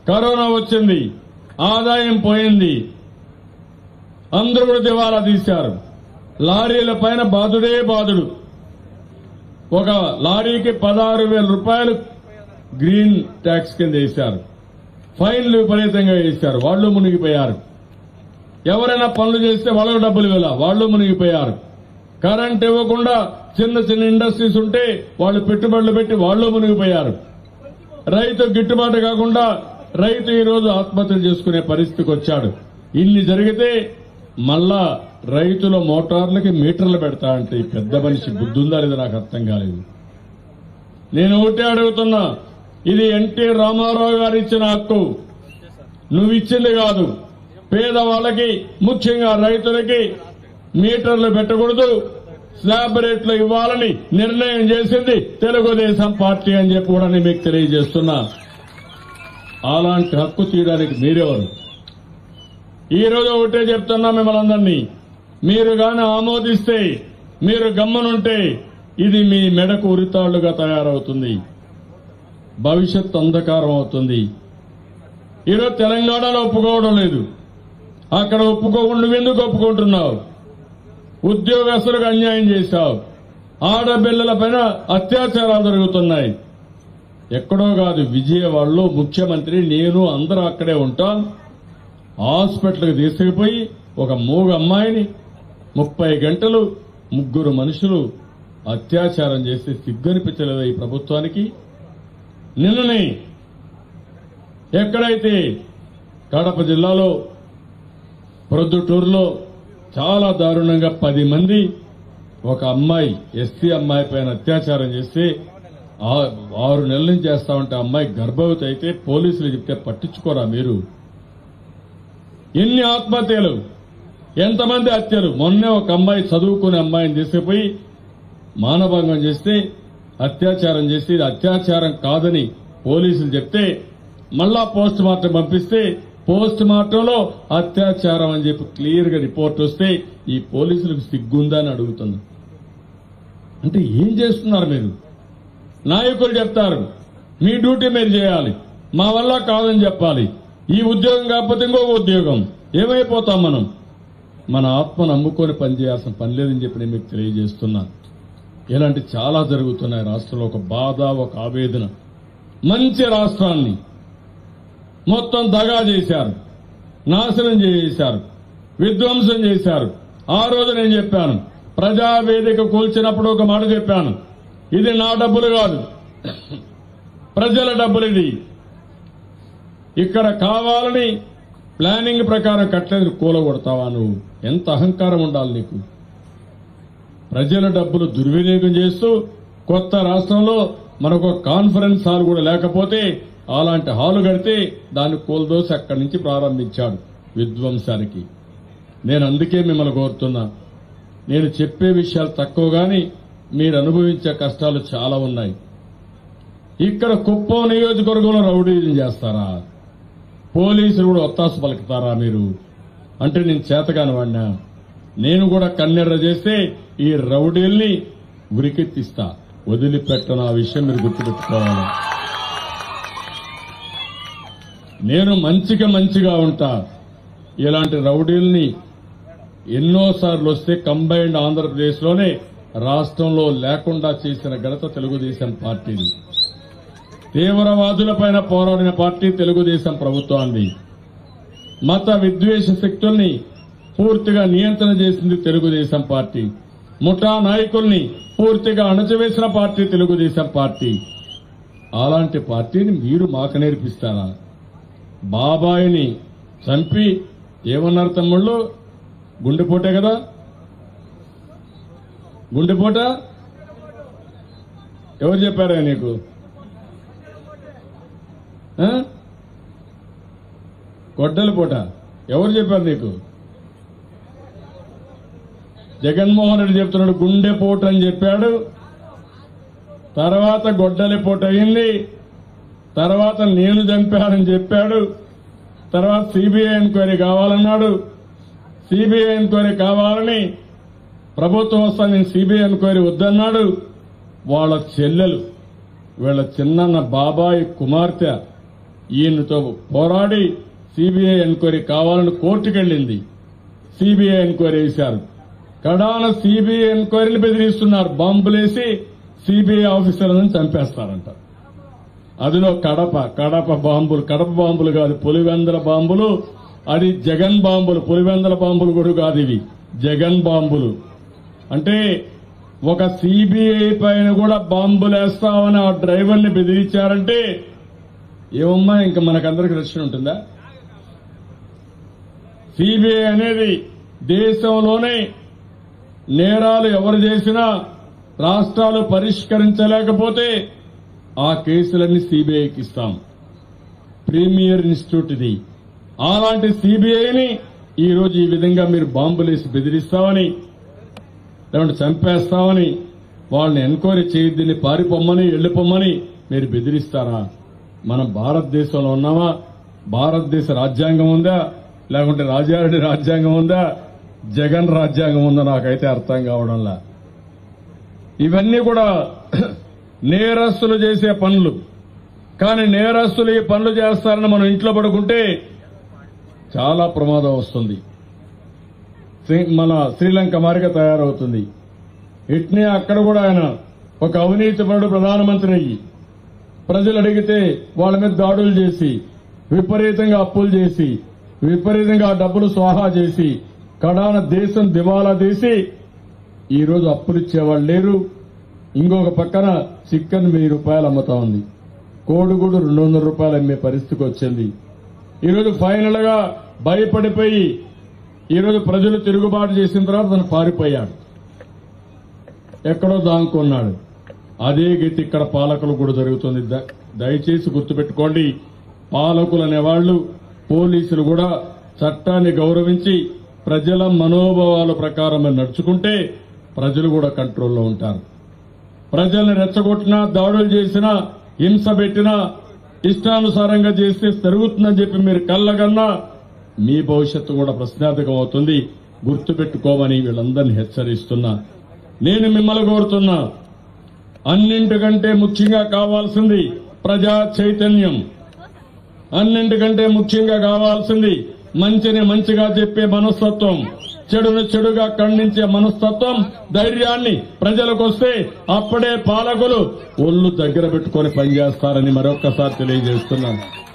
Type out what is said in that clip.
Corona వచ్చింది ఆదాయం పోయింది అందరూ కూడా దివాలా తీశారు లారీల పైన బాధుడే బాధుడు ఒక లారీకి పదహారు వేల రూపాయలు గ్రీన్ ట్యాక్స్ కింద వేశారు ఫైన్లు విపరీతంగా వేశారు వాళ్ళు మునిగిపోయారు ఎవరైనా పనులు చేస్తే వాళ్ళకు డబ్బులు ఇవ్వాల వాళ్ళు మునిగిపోయారు కరెంట్ ఇవ్వకుండా చిన్న చిన్న ఇండస్ట్రీస్ ఉంటే వాళ్ళు పెట్టుబడులు పెట్టి వాళ్ళు మునిగిపోయారు రైతు గిట్టుబాటు కాకుండా రైతు ఈ రోజు ఆత్మహత్యలు చేసుకునే పరిస్థితికి వచ్చాడు ఇన్ని జరిగితే మళ్ళా రైతుల మోటార్లకి మీటర్లు పెడతా అంటే ఈ పెద్ద మనిషి బుద్ధుందా లేదా నాకు అర్థం కాలేదు నేను ఒకటే అడుగుతున్నా ఇది ఎన్టీ రామారావు గారు ఇచ్చిన హక్కు నువ్వు ఇచ్చింది కాదు పేదవాళ్ళకి ముఖ్యంగా రైతులకి మీటర్లు పెట్టకూడదు స్లాబ్ రేట్లు ఇవ్వాలని నిర్ణయం చేసింది తెలుగుదేశం పార్టీ అని చెప్పి కూడా నేను మీకు తెలియజేస్తున్నా అలాంటి హక్కు తీయడానికి మీరెవరు ఈ రోజు ఒకటే చెప్తున్నా మిమ్మల్ని అందరినీ మీరు గాని ఆమోదిస్తే మీరు గమ్మనుంటే ఇది మీ మెడకు ఉరితాళ్లుగా తయారవుతుంది భవిష్యత్ అంధకారం అవుతుంది ఈరోజు తెలంగాణలో ఒప్పుకోవడం లేదు అక్కడ ఒప్పుకోకుండా నువ్వెందుకు ఒప్పుకుంటున్నావు ఉద్యోగస్తులకు అన్యాయం చేశావు ఆడపిల్లల పైన అత్యాచారాలు జరుగుతున్నాయి ఎక్కడో కాదు విజయవాడలో ముఖ్యమంత్రి నేను అందరూ అక్కడే ఉంటాం హాస్పిటల్కి తీసుకుపోయి ఒక మూగ అమ్మాయిని ముప్పై గంటలు ముగ్గురు మనుషులు అత్యాచారం చేస్తే సిగ్గనిపించలేదు ఈ ప్రభుత్వానికి నిన్ననే ఎక్కడైతే కడప జిల్లాలో ప్రొద్దుటూరులో చాలా దారుణంగా పది మంది ఒక అమ్మాయి ఎస్సీ అమ్మాయి పైన అత్యాచారం చేస్తే ఆ- ఆరు నెలల నుంచి చేస్తా ఉంటే ఆ అమ్మాయి గర్భవతి అయితే పోలీసులు చెప్తే పట్టించుకోరా మీరు ఎన్ని ఆత్మహత్యలు ఎంతమంది హత్యలు మొన్నే ఒక అమ్మాయి చదువుకునే అమ్మాయిని తీసుకుపోయి మానభంగం చేస్తే అత్యాచారం చేసి ఇది అత్యాచారం కాదని పోలీసులు చెప్తే మళ్ళా పోస్ట్ మార్టం పంపిస్తే పోస్ట్ మార్టంలో అత్యాచారం అని చెప్పి క్లియర్ గా రిపోర్ట్ వస్తే ఈ పోలీసులకు సిగ్గుందా అని అడుగుతుంది అంటే ఏం చేస్తున్నారు మీరు నాయకులు చెప్తారు మీ డ్యూటీ మీరు చేయాలి మా వల్ల కాదని చెప్పాలి ఈ ఉద్యోగం కాకపోతే ఇంకొక ఉద్యోగం ఏమైపోతాం మనం మన ఆత్మను అమ్ముకొని పనిచేయాల్సిన పని లేదని చెప్పి నేను మీకు తెలియజేస్తున్నా ఇలాంటి చాలా జరుగుతున్నాయి రాష్ట్రంలో ఒక బాధ ఒక ఆవేదన మంచి రాష్ట్రాన్ని మొత్తం దగా చేశారు నాశనం చేశారు విధ్వంసం చేశారు ఆ రోజు నేను చెప్పాను ప్రజావేదిక కూల్చినప్పుడు ఒక మాట చెప్పాను ఇది నా డబ్బులు కాదు ప్రజల డబ్బులు ఇది ఇక్కడ కావాలని ప్లానింగ్ ప్రకారం కట్టలేదు కూలగొడతావా నువ్వు ఎంత అహంకారం ఉండాలి నీకు ప్రజల డబ్బులు దుర్వినియోగం చేస్తూ కొత్త రాష్ట్రంలో మనకు ఒక కాన్ఫరెన్స్ హాల్ కూడా లేకపోతే అలాంటి హాలు కడితే దాన్ని కూలదోసి అక్కడి నుంచి ప్రారంభించాడు విధ్వంసానికి నేను అందుకే మిమ్మల్ని కోరుతున్నా నేను చెప్పే విషయాలు తక్కువ గాని మీరు అనుభవించే కష్టాలు చాలా ఉన్నాయి ఇక్కడ కుప్పం నియోజకవర్గంలో రౌడీజం చేస్తారా పోలీసులు కూడా ఒత్తాసు పలుకుతారా మీరు అంటే నేను చేతగాని వాడినా నేను కూడా కన్నెర్ర చేస్తే ఈ రౌడీల్ని ఉరికెత్తిస్తా వదిలిపెట్టను ఆ విషయం మీరు గుర్తుపెట్టుకోవాలి నేను మంచిగా మంచిగా ఉంటా ఇలాంటి రౌడీల్ని ఎన్నోసార్లు వస్తే కంబైన్డ్ ఆంధ్రప్రదేశ్లోనే రాష్ట్రంలో లేకుండా చేసిన ఘనత తెలుగుదేశం పార్టీది తీవ్రవాదులపైన పోరాడిన పార్టీ తెలుగుదేశం ప్రభుత్వాన్ని మత విద్వేష శక్తుల్ని పూర్తిగా నియంత్రణ చేసింది తెలుగుదేశం పార్టీ ముఠా నాయకుల్ని పూర్తిగా అణచివేసిన పార్టీ తెలుగుదేశం పార్టీ అలాంటి పార్టీని మీరు మాకు నేర్పిస్తారా బాబాయిని చంపి ఏమన్నారు తమ్ముళ్ళు గుండెపోటే కదా గుండెపోట ఎవరు చెప్పారా నీకు ఆ? గొడ్డల పూట ఎవరు చెప్పారు నీకు జగన్మోహన్ రెడ్డి చెప్తున్నాడు గుండెపోటు అని చెప్పాడు తర్వాత గొడ్డలి పూట అయింది తర్వాత నేను చంపానని చెప్పాడు తర్వాత సిబిఐ ఎంక్వైరీ కావాలన్నాడు సిబిఐ ఎంక్వైరీ కావాలని ప్రభుత్వం వస్తా నేను సిబిఐ ఎంక్వైరీ వద్దన్నాడు వాళ్ళ చెల్లెలు వీళ్ళ చిన్నన్న బాబాయ్ కుమార్తె ఈయనతో పోరాడి సిబిఐ ఎంక్వైరీ కావాలని కోర్టుకెళ్ళింది సిబిఐ ఎంక్వైరీ వేశారు కడాన సిబిఐ ఎంక్వైరీని బెదిరిస్తున్నారు బాంబులేసి సిబిఐ ఆఫీసర్లను చంపేస్తారంట అదిలో కడప కడప బాంబులు కడప బాంబులు కాదు పులివెందల బాంబులు అది జగన్ బాంబులు పులివెందల బాంబులు కూడా కాదు ఇవి జగన్ బాంబులు అంటే ఒక సిబిఐ పైన కూడా బాంబులు వేస్తామని ఆ డ్రైవర్ని బెదిరించారంటే ఏమమ్మా ఇంకా మనకందరికి రక్షణ ఉంటుందా సిబిఐ అనేది దేశంలోనే నేరాలు ఎవరు చేసినా రాష్ట్రాలు పరిష్కరించలేకపోతే ఆ కేసులన్నీ సిబిఐకి ఇస్తాం ప్రీమియర్ ఇన్స్టిట్యూట్ ఇది అలాంటి సిబిఐని ఈ రోజు ఈ విధంగా మీరు బాంబులేసి బెదిరిస్తామని లేకుంటే చంపేస్తామని వాళ్ళని ఎంక్వైరీ చేయొద్దని పారిపోమ్మని వెళ్ళిపోమ్మని మీరు బెదిరిస్తారా మనం భారతదేశంలో ఉన్నామా భారతదేశ రాజ్యాంగం ఉందా లేకుంటే రాజారెడ్డి రాజ్యాంగం ఉందా జగన్ రాజ్యాంగం ఉందా నాకైతే అర్థం కావడంలా ఇవన్నీ కూడా నేరస్తులు చేసే పనులు కానీ నేరస్తులు ఈ పనులు చేస్తారని మనం ఇంట్లో పడుకుంటే చాలా ప్రమాదం వస్తుంది శ్రీ- మన శ్రీలంక మారిగా తయారవుతుంది ఇట్నే అక్కడ కూడా ఆయన ఒక అవినీతిపరుడు ప్రధానమంత్రి అయ్యి ప్రజలు అడిగితే వాళ్ళ మీద దాడులు చేసి విపరీతంగా అప్పులు చేసి విపరీతంగా ఆ డబ్బులు స్వాహా చేసి కడాన దేశం దివాలా తీసి ఈ రోజు అప్పులు ఇచ్చేవాళ్ళు లేరు ఇంకొక పక్కన చికెన్ వెయ్యి రూపాయలు అమ్ముతా ఉంది కోడిగుడు రెండు వందల రూపాయలు అమ్మే పరిస్థితికి వచ్చింది ఈరోజు ఫైనల్ గా భయపడిపోయి ఈరోజు ప్రజలు తిరుగుబాటు చేసిన తర్వాత తను పారిపోయాడు ఎక్కడో దాంకున్నాడు అదే గతి ఇక్కడ పాలకులు కూడా జరుగుతుంది ద- దయచేసి గుర్తుపెట్టుకోండి పాలకులు అనేవాళ్లు పోలీసులు కూడా చట్టాన్ని గౌరవించి ప్రజల మనోభావాల ప్రకారం నడుచుకుంటే ప్రజలు కూడా కంట్రోల్లో ఉంటారు ప్రజల్ని రెచ్చగొట్టినా దాడులు చేసినా హింస పెట్టినా ఇష్టానుసారంగా చేస్తే జరుగుతుందని చెప్పి మీరు కళ్ళగన్నా మీ భవిష్యత్తు కూడా ప్రశ్నార్థకం అవుతుంది గుర్తుపెట్టుకోమని వీళ్ళందరినీ హెచ్చరిస్తున్నా నేను మిమ్మల్ని కోరుతున్నా అన్నింటికంటే ముఖ్యంగా కావాల్సింది ప్రజా చైతన్యం అన్నింటికంటే ముఖ్యంగా కావాల్సింది మంచిని మంచిగా చెప్పే మనస్తత్వం చెడును చెడుగా ఖండించే మనస్తత్వం ధైర్యాన్ని ప్రజలకు వస్తే అప్పుడే పాలకులు ఒళ్ళు దగ్గర పెట్టుకొని పనిచేస్తారని మరొక్కసారి తెలియజేస్తున్నాను